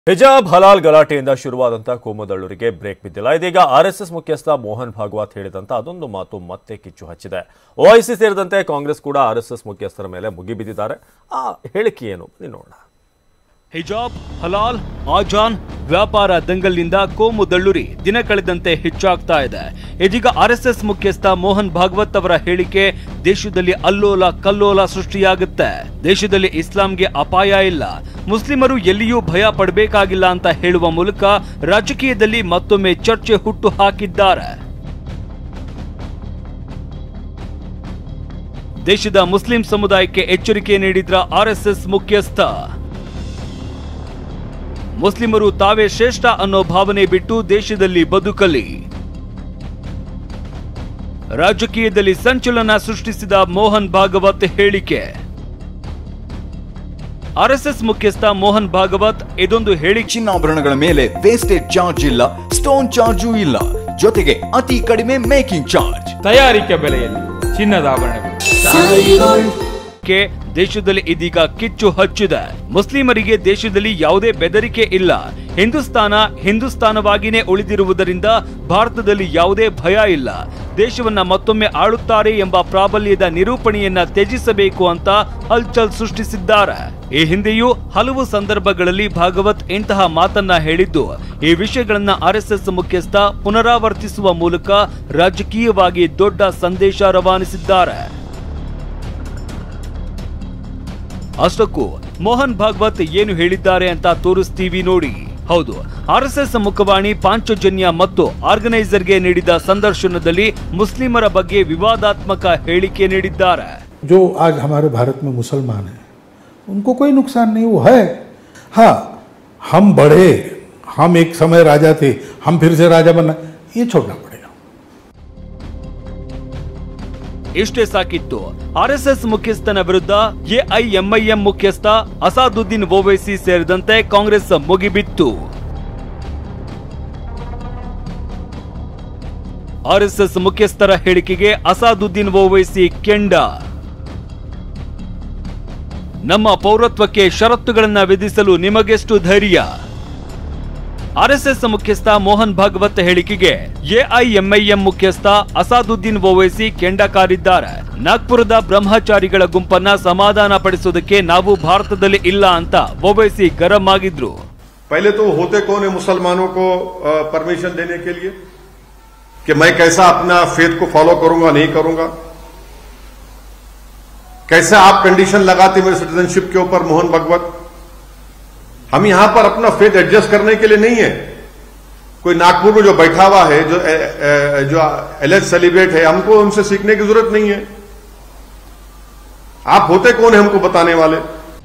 ಹಿಜಾಬ್ ಹಲಾಲ್ ಗಲಾಟೆಯಿಂದ ಶುರುವಾದಂತಹ ಕೋಮುದಳ್ಳೂರಿಗೆ ಬ್ರೇಕ್ ಬಿದ್ದಿಲ್ಲ ಇದೀಗ ಆರ್ಎಸ್ಎಸ್ ಮುಖ್ಯಸ್ಥ ಮೋಹನ್ ಭಾಗವತ್ ಹೇಳಿದಂತ ಅದೊಂದು ಮಾತು ಮತ್ತೆ ಕಿಚ್ಚು ಹಚ್ಚಿದೆ ಓಐಸಿ ಸೇರಿದಂತೆ ಕಾಂಗ್ರೆಸ್ ಕೂಡ ಆರ್ಎಸ್ಎಸ್ ಮುಖ್ಯಸ್ಥರ ಮೇಲೆ ಮುಗಿಬಿದ್ದಿದ್ದಾರೆ ಆ ಹೇಳಿಕೆ ಏನು ಬನ್ನಿ ನೋಡೋಣ ಹಿಜಾಬ್ ಹಲಾಲ್ ಆಜಾನ್ ವ್ಯಾಪಾರ ದಂಗಲ್ನಿಂದ ಕೋಮು ದಳ್ಳುರಿ ದಿನ ಕಳೆದಂತೆ ಹೆಚ್ಚಾಗ್ತಾ ಇದೆ ಇದೀಗ ಆರ್ಎಸ್ಎಸ್ ಮುಖ್ಯಸ್ಥ ಮೋಹನ್ ಭಾಗವತ್ ಅವರ ಹೇಳಿಕೆ ದೇಶದಲ್ಲಿ ಅಲ್ಲೋಲ ಕಲ್ಲೋಲ ಸೃಷ್ಟಿಯಾಗುತ್ತೆ ದೇಶದಲ್ಲಿ ಇಸ್ಲಾಂಗೆ ಅಪಾಯ ಇಲ್ಲ ಮುಸ್ಲಿಮರು ಎಲ್ಲಿಯೂ ಭಯ ಪಡಬೇಕಾಗಿಲ್ಲ ಅಂತ ಹೇಳುವ ಮೂಲಕ ರಾಜಕೀಯದಲ್ಲಿ ಮತ್ತೊಮ್ಮೆ ಚರ್ಚೆ ಹುಟ್ಟು ಹಾಕಿದ್ದಾರೆ ದೇಶದ ಮುಸ್ಲಿಂ ಸಮುದಾಯಕ್ಕೆ ಎಚ್ಚರಿಕೆ ನೀಡಿದ್ರ ಆರ್ಎಸ್ಎಸ್ ಮುಖ್ಯಸ್ಥ ಮುಸ್ಲಿಮರು ತಾವೇ ಶ್ರೇಷ್ಠ ಅನ್ನೋ ಭಾವನೆ ಬಿಟ್ಟು ದೇಶದಲ್ಲಿ ಬದುಕಲಿ ರಾಜಕೀಯದಲ್ಲಿ ಸಂಚಲನ ಸೃಷ್ಟಿಸಿದ ಮೋಹನ್ ಭಾಗವತ್ ಹೇಳಿಕೆ ಆರ್ಎಸ್ಎಸ್ ಮುಖ್ಯಸ್ಥ ಮೋಹನ್ ಭಾಗವತ್ ಇದೊಂದು ಹೇಳಿಕೆ ಚಿನ್ನಾಭರಣಗಳ ಮೇಲೆ ವೇಸ್ಟೇಜ್ ಚಾರ್ಜ್ ಇಲ್ಲ ಸ್ಟೋನ್ ಚಾರ್ಜು ಇಲ್ಲ ಜೊತೆಗೆ ಅತಿ ಕಡಿಮೆ ಮೇಕಿಂಗ್ ಚಾರ್ಜ್ ತಯಾರಿಕೆ ಬೆಲೆಯಲ್ಲಿ ಚಿನ್ನದ ಆಭರಣಗಳು ಕೆ ದೇಶದಲ್ಲಿ ಇದೀಗ ಕಿಚ್ಚು ಹಚ್ಚಿದೆ ಮುಸ್ಲಿಮರಿಗೆ ದೇಶದಲ್ಲಿ ಯಾವುದೇ ಬೆದರಿಕೆ ಇಲ್ಲ ಹಿಂದೂಸ್ತಾನ ಹಿಂದೂಸ್ತಾನವಾಗಿನೇ ಉಳಿದಿರುವುದರಿಂದ ಭಾರತದಲ್ಲಿ ಯಾವುದೇ ಭಯ ಇಲ್ಲ ದೇಶವನ್ನ ಮತ್ತೊಮ್ಮೆ ಆಳುತ್ತಾರೆ ಎಂಬ ಪ್ರಾಬಲ್ಯದ ನಿರೂಪಣೆಯನ್ನ ತ್ಯಜಿಸಬೇಕು ಅಂತ ಹಲ್ಚಲ್ ಸೃಷ್ಟಿಸಿದ್ದಾರೆ ಈ ಹಿಂದೆಯೂ ಹಲವು ಸಂದರ್ಭಗಳಲ್ಲಿ ಭಾಗವತ್ ಇಂತಹ ಮಾತನ್ನ ಹೇಳಿದ್ದು ಈ ವಿಷಯಗಳನ್ನ ಆರ್ಎಸ್ಎಸ್ ಮುಖ್ಯಸ್ಥ ಪುನರಾವರ್ತಿಸುವ ಮೂಲಕ ರಾಜಕೀಯವಾಗಿ ದೊಡ್ಡ ಸಂದೇಶ ರವಾನಿಸಿದ್ದಾರೆ ಅಷ್ಟಕ್ಕೂ ಮೋಹನ್ ಭಾಗವತ್ ಏನು ಹೇಳಿದ್ದಾರೆ ಅಂತ ತೋರಿಸ್ತೀವಿ ನೋಡಿ ಹೌದು ಆರ್ಎಸ್ಎಸ್ ಮುಖವಾಣಿ ಪಾಂಚಜನ್ಯ ಮತ್ತು ಆರ್ಗನೈಸರ್ಗೆ ನೀಡಿದ ಸಂದರ್ಶನದಲ್ಲಿ ಮುಸ್ಲಿಮರ ಬಗ್ಗೆ ವಿವಾದಾತ್ಮಕ ಹೇಳಿಕೆ ನೀಡಿದ್ದಾರೆ जो आज हमारे भारत में मुसलमान हैं उनको कोई नुकसान नहीं वो है हाँ हम बढ़े हम एक समय राजा थे हम फिर से राजा बनना ये छोड़ना पड़ेगा ಇಷ್ಟೇ ಸಾಕಿತ್ತು ಆರ್ಎಸ್ಎಸ್ ಮುಖ್ಯಸ್ಥನ ವಿರುದ್ಧ ಎಐಎಂಐಎಂ ಮುಖ್ಯಸ್ಥ ಅಸಾದುದ್ದೀನ್ ಓವೈಸಿ ಸೇರಿದಂತೆ ಕಾಂಗ್ರೆಸ್ ಮುಗಿಬಿತ್ತು ಆರ್ಎಸ್ಎಸ್ ಮುಖ್ಯಸ್ಥರ ಹೇಳಿಕೆಗೆ ಅಸಾದುದ್ದೀನ್ ಓವೈಸಿ ಕೆಂಡ ನಮ್ಮ ಪೌರತ್ವಕ್ಕೆ ಷರತ್ತುಗಳನ್ನ ವಿಧಿಸಲು ನಿಮಗೆಷ್ಟು ಧೈರ್ಯ ಆರ್ಎಸ್ಎಸ್ ಮುಖ್ಯಸ್ಥ ಮೋಹನ್ ಭಾಗವತ್ ಹೇಳಿಕೆಗೆ ಎಐಎಂಐಎಂ ಮುಖ್ಯಸ್ಥ ಅಸಾದುದ್ದೀನ್ ಓವೈಸಿ ಕೆಂಡ ಕಾರಿದ್ದಾರೆ ನಾಗ್ಪುರದ ಬ್ರಹ್ಮಚಾರಿಗಳ ಗುಂಪನ್ನ ಸಮಾಧಾನ ಪಡಿಸೋದಕ್ಕೆ ನಾವು ಭಾರತದಲ್ಲಿ ಇಲ್ಲ ಅಂತ ಓವೈಸಿ ಗರಂ ಆಗಿದ್ರು पहले तो होते कौन है मुसलमानों को परमिशन देने के लिए कि मैं कैसा अपना फेथ को फॉलो करूंगा नहीं करूंगा कैसे आप कंडीशन लगाते मेरे सिटीजनशिप के ऊपर मोहन भगवत हम यहां पर अपना फेथ एडजस्ट करने के लिए नहीं है कोई नागपुर में जो बैठा हुआ है जो ए, ए, जो एलेज सेलिब्रेट है हमको उनसे सीखने की जरूरत नहीं है आप होते कौन है हमको बताने वाले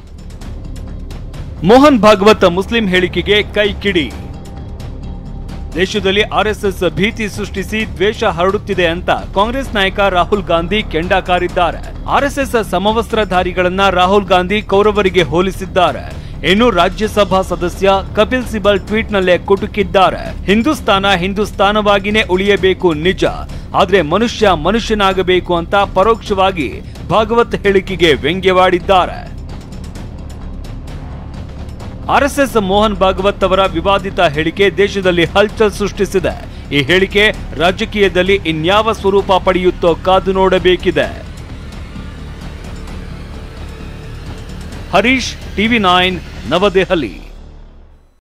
ಮೋಹನ್ ಭಾಗವತ್ ಮುಸ್ಲಿಂ ಹೇಳಿಕೆಗೆ ಕೈ ಕಿಡಿ ದೇಶದಲ್ಲಿ ಆರ್ಎಸ್ಎಸ್ ಭೀತಿ ಸೃಷ್ಟಿಸಿ ದ್ವೇಷ ಹರಡುತ್ತಿದೆ ಅಂತ ಕಾಂಗ್ರೆಸ್ ನಾಯಕ ರಾಹುಲ್ ಗಾಂಧಿ ಕೆಂಡ ಕಾರಿದ್ದಾರೆ ಆರ್ಎಸ್ಎಸ್ ಸಮವಸ್ತ್ರಧಾರಿಗಳನ್ನ ರಾಹುಲ್ ಗಾಂಧಿ ಕೌರವರಿಗೆ ಹೋಲಿಸಿದ್ದಾರೆ ಇನ್ನು ರಾಜ್ಯಸಭಾ ಸದಸ್ಯ ಕಪಿಲ್ ಸಿಬಲ್ ಟ್ವೀಟ್ ನಲ್ಲೇ ಕುಟುಕಿದ್ದಾರೆ ಹಿಂದೂಸ್ತಾನ ಹಿಂದೂಸ್ತಾನವಾಗಿನೇ ಉಳಿಯಬೇಕು ನಿಜ ಆದ್ರೆ ಮನುಷ್ಯ ಮನುಷ್ಯನಾಗಬೇಕು ಅಂತ ಪರೋಕ್ಷವಾಗಿ ಭಾಗವತ್ ಹೇಳಿಕೆಗೆ ವ್ಯಂಗ್ಯವಾಡಿದ್ದಾರೆ ಆರ್ಎಸ್ಎಸ್ ಮೋಹನ್ ಭಾಗವತ್ ಅವರ ವಿವಾದಿತ ಹೇಳಿಕೆ ದೇಶದಲ್ಲಿ ಹಲ್ಚಲ್ ಸೃಷ್ಟಿಸಿದೆ ಈ ಹೇಳಿಕೆ ರಾಜಕೀಯದಲ್ಲಿ ಇನ್ಯಾವ ಸ್ವರೂಪ ಪಡೆಯುತ್ತೋ ಕಾದು ನೋಡಬೇಕಿದೆ ಹರೀಶ್ ಟಿವಿ ನೈನ್ ನವದೆಹಲಿ